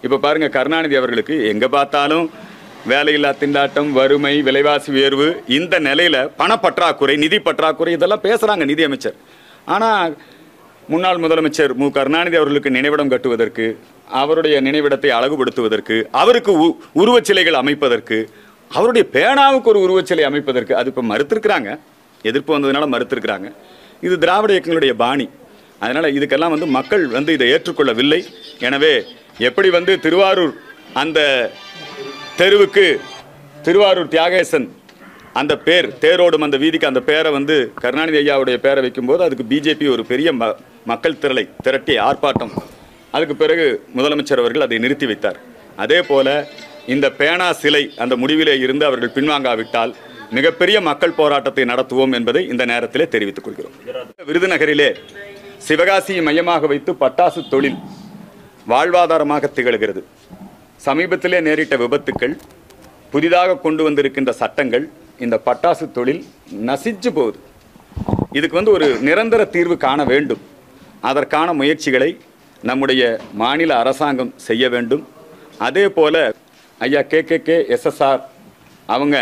இப்போ பாருங்க கருணாநிதி அவர்களுக்கு எங்க பார்த்தாலும் வேலையில்லா திண்டாட்டம் வறுமை விலைவாசி உயர்வு இந்த நிலையில பணப்பற்றாக்குறை நிதி பற்றாக்குறை இதெல்லாம் பேசுறாங்க நிதி அமைச்சர் ஆனா முன்னாள் முதலமைச்சர் மு கருணாநிதி அவர்களுக்கு நினைவிடம் கட்டுவதற்கு அவருடைய நினைவிடத்தை அழகுபடுத்துவதற்கு அவருக்கு உ- உருவச் சிலைகள் அமைப்பதற்கு அவருடைய பேனாவுக்கு ஒரு உருவச்சிலை அமைப்பதற்கு அது இப்போ மறுத்திருக்கிறாங்க எதிர்ப்பு வந்ததுனால மறுத்திருக்கிறாங்க இது திராவிட இயக்கங்களுடைய பாணி அதனால இதுக்கெல்லாம் வந்து மக்கள் வந்து இதை ஏற்றுக்கொள்ளவில்லை எனவே எப்படி வந்து திருவாரூர் அந்த தெருவுக்கு திருவாரூர் தியாகேசன் அந்த பேர் தேரோடும் அந்த வீதிக்கு அந்த பேரை வந்து கருணாநிதி ஐயாவுடைய பேரை வைக்கும்போது அதுக்கு பிஜேபி ஒரு பெரிய ம- மக்கள் திரளை திரட்டி ஆர்ப்பாட்டம் அதுக்கு பிறகு முதலமைச்சர் அவர்கள் அதை நிறுத்தி வைத்தார் அதே போல இந்த பேனா சிலை அந்த முடிவிலே இருந்து அவர்கள் பின்வாங்காவிட்டால் மிகப்பெரிய மக்கள் போராட்டத்தை நடத்துவோம் என்பதை இந்த நேரத்திலே தெரிவித்துக் கொள்கிறோம் விருதுநகரிலே சிவகாசியை மையமாக வைத்து பட்டாசு தொழில் வாழ்வாதாரமாக திகழ்கிறது சமீபத்திலே நேரிட்ட விபத்துக்கள் புதிதாக கொண்டு வந்திருக்கின்ற சட்டங்கள் இந்த பட்டாசு தொழில் நசிச்சு போகுது இதுக்கு வந்து ஒரு நிரந்தர தீர்வு காண வேண்டும் அதற்கான முயற்சிகளை நம்முடைய மாநில அரசாங்கம் செய்ய வேண்டும் அதே போல ஐயா கே கே கே எஸ்எஸ்ஆர் அவங்க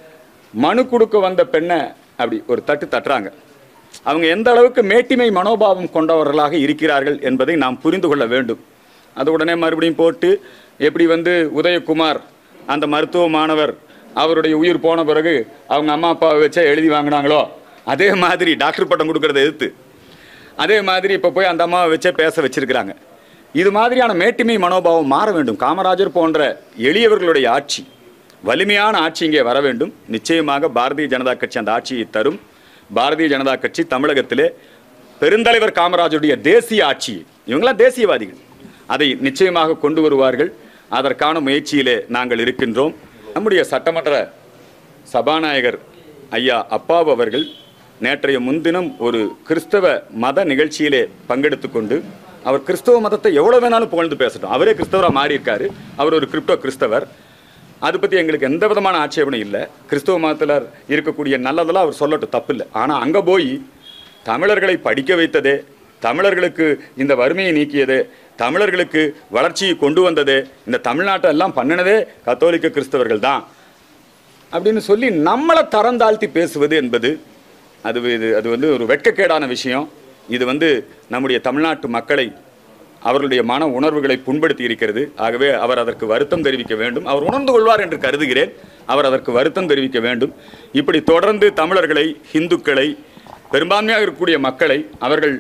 மனு கொடுக்க வந்த பெண்ணை அப்படி ஒரு தட்டு தட்டுறாங்க அவங்க எந்த அளவுக்கு மேட்டிமை மனோபாவம் கொண்டவர்களாக இருக்கிறார்கள் என்பதை நாம் புரிந்து கொள்ள வேண்டும் அது உடனே மறுபடியும் போட்டு எப்படி வந்து உதயகுமார் அந்த மருத்துவ மாணவர் அவருடைய உயிர் போன பிறகு அவங்க அம்மா அப்பாவை வச்சே எழுதி வாங்கினாங்களோ அதே மாதிரி டாக்டர் பட்டம் கொடுக்கறத எதிர்த்து அதே மாதிரி இப்போ போய் அந்த அம்மாவை வச்சே பேச வச்சிருக்கிறாங்க இது மாதிரியான மேட்டிமை மனோபாவம் மாற வேண்டும் காமராஜர் போன்ற எளியவர்களுடைய ஆட்சி வலிமையான ஆட்சி இங்கே வர வேண்டும் நிச்சயமாக பாரதிய ஜனதா கட்சி அந்த ஆட்சியை தரும் பாரதிய ஜனதா கட்சி தமிழகத்திலே பெருந்தலைவர் காமராஜருடைய தேசிய ஆட்சி இவங்களாம் தேசியவாதிகள் அதை நிச்சயமாக கொண்டு வருவார்கள் அதற்கான முயற்சியிலே நாங்கள் இருக்கின்றோம் நம்முடைய சட்டமன்ற சபாநாயகர் ஐயா அப்பாவு அவர்கள் நேற்றைய முன்தினம் ஒரு கிறிஸ்தவ மத நிகழ்ச்சியிலே பங்கெடுத்து கொண்டு அவர் கிறிஸ்தவ மதத்தை எவ்வளவு வேணாலும் புகழ்ந்து பேசட்டும் அவரே கிறிஸ்தவராக மாறி இருக்காரு அவர் ஒரு கிரிப்டோ கிறிஸ்தவர் அது பற்றி எங்களுக்கு எந்த விதமான ஆட்சேபனையும் இல்லை கிறிஸ்தவ மதத்தில் இருக்கக்கூடிய நல்லதெல்லாம் அவர் சொல்லட்டும் தப்பு இல்லை ஆனால் அங்கே போய் தமிழர்களை படிக்க வைத்ததே தமிழர்களுக்கு இந்த வறுமையை நீக்கியதே தமிழர்களுக்கு வளர்ச்சியை கொண்டு வந்ததே இந்த தமிழ்நாட்டை எல்லாம் பண்ணினதே கத்தோலிக்க கிறிஸ்தவர்கள் தான் அப்படின்னு சொல்லி நம்மளை தரம் தாழ்த்தி பேசுவது என்பது அது இது அது வந்து ஒரு வெட்கக்கேடான விஷயம் இது வந்து நம்முடைய தமிழ்நாட்டு மக்களை அவர்களுடைய மன உணர்வுகளை புண்படுத்தி இருக்கிறது ஆகவே அவர் அதற்கு வருத்தம் தெரிவிக்க வேண்டும் அவர் உணர்ந்து கொள்வார் என்று கருதுகிறேன் அவர் அதற்கு வருத்தம் தெரிவிக்க வேண்டும் இப்படி தொடர்ந்து தமிழர்களை இந்துக்களை பெரும்பான்மையாக இருக்கக்கூடிய மக்களை அவர்கள்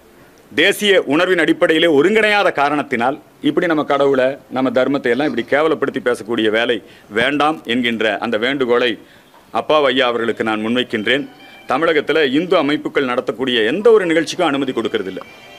தேசிய உணர்வின் அடிப்படையிலே ஒருங்கிணையாத காரணத்தினால் இப்படி நம்ம கடவுளை நம்ம தர்மத்தை எல்லாம் இப்படி கேவலப்படுத்தி பேசக்கூடிய வேலை வேண்டாம் என்கின்ற அந்த வேண்டுகோளை அப்பா ஐயா அவர்களுக்கு நான் முன்வைக்கின்றேன் தமிழகத்தில் இந்து அமைப்புகள் நடத்தக்கூடிய எந்த ஒரு நிகழ்ச்சிக்கும் அனுமதி கொடுக்கறதில்ல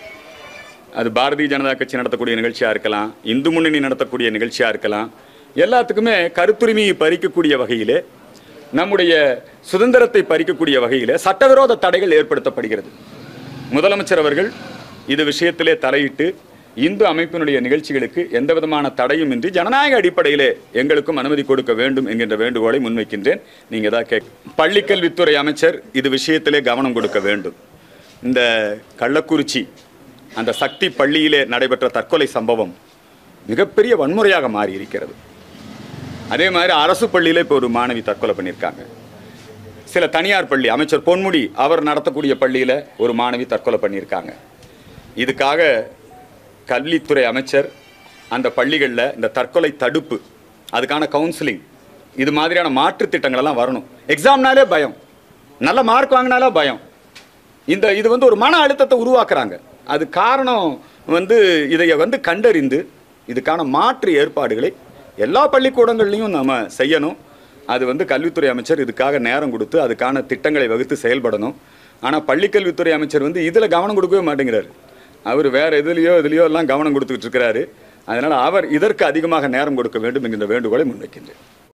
அது பாரதிய ஜனதா கட்சி நடத்தக்கூடிய நிகழ்ச்சியாக இருக்கலாம் இந்து முன்னணி நடத்தக்கூடிய நிகழ்ச்சியாக இருக்கலாம் எல்லாத்துக்குமே கருத்துரிமையை பறிக்கக்கூடிய வகையிலே நம்முடைய சுதந்திரத்தை பறிக்கக்கூடிய வகையிலே சட்டவிரோத தடைகள் ஏற்படுத்தப்படுகிறது முதலமைச்சர் அவர்கள் இது விஷயத்திலே தலையிட்டு இந்து அமைப்பினுடைய நிகழ்ச்சிகளுக்கு எந்த விதமான தடையும் இன்றி ஜனநாயக அடிப்படையிலே எங்களுக்கும் அனுமதி கொடுக்க வேண்டும் என்கின்ற வேண்டுகோளை முன்வைக்கின்றேன் நீங்க தான் கேக் பள்ளிக்கல்வித்துறை அமைச்சர் இது விஷயத்திலே கவனம் கொடுக்க வேண்டும் இந்த கள்ளக்குறிச்சி அந்த சக்தி பள்ளியிலே நடைபெற்ற தற்கொலை சம்பவம் மிகப்பெரிய வன்முறையாக மாறி இருக்கிறது அதே மாதிரி அரசு பள்ளியில இப்போ ஒரு மாணவி தற்கொலை பண்ணியிருக்காங்க சில தனியார் பள்ளி அமைச்சர் பொன்முடி அவர் நடத்தக்கூடிய பள்ளியில் ஒரு மாணவி தற்கொலை பண்ணியிருக்காங்க இதுக்காக கல்வித்துறை அமைச்சர் அந்த பள்ளிகளில் இந்த தற்கொலை தடுப்பு அதுக்கான கவுன்சிலிங் இது மாதிரியான மாற்று திட்டங்களெல்லாம் வரணும் எக்ஸாம்னாலே பயம் நல்ல மார்க் வாங்கினாலே பயம் இந்த இது வந்து ஒரு மன அழுத்தத்தை உருவாக்குறாங்க அது காரணம் வந்து இதை வந்து கண்டறிந்து இதுக்கான மாற்று ஏற்பாடுகளை எல்லா பள்ளிக்கூடங்கள்லையும் நம்ம செய்யணும் அது வந்து கல்வித்துறை அமைச்சர் இதுக்காக நேரம் கொடுத்து அதுக்கான திட்டங்களை வகுத்து செயல்படணும் ஆனால் பள்ளிக்கல்வித்துறை அமைச்சர் வந்து இதில் கவனம் கொடுக்கவே மாட்டேங்கிறாரு அவர் வேற எதுலேயோ இதுலேயோ எல்லாம் கவனம் கொடுத்துக்கிட்டு இருக்கிறாரு அதனால் அவர் இதற்கு அதிகமாக நேரம் கொடுக்க வேண்டும் என்கின்ற வேண்டுகோளை முன்வைக்கின்றேன்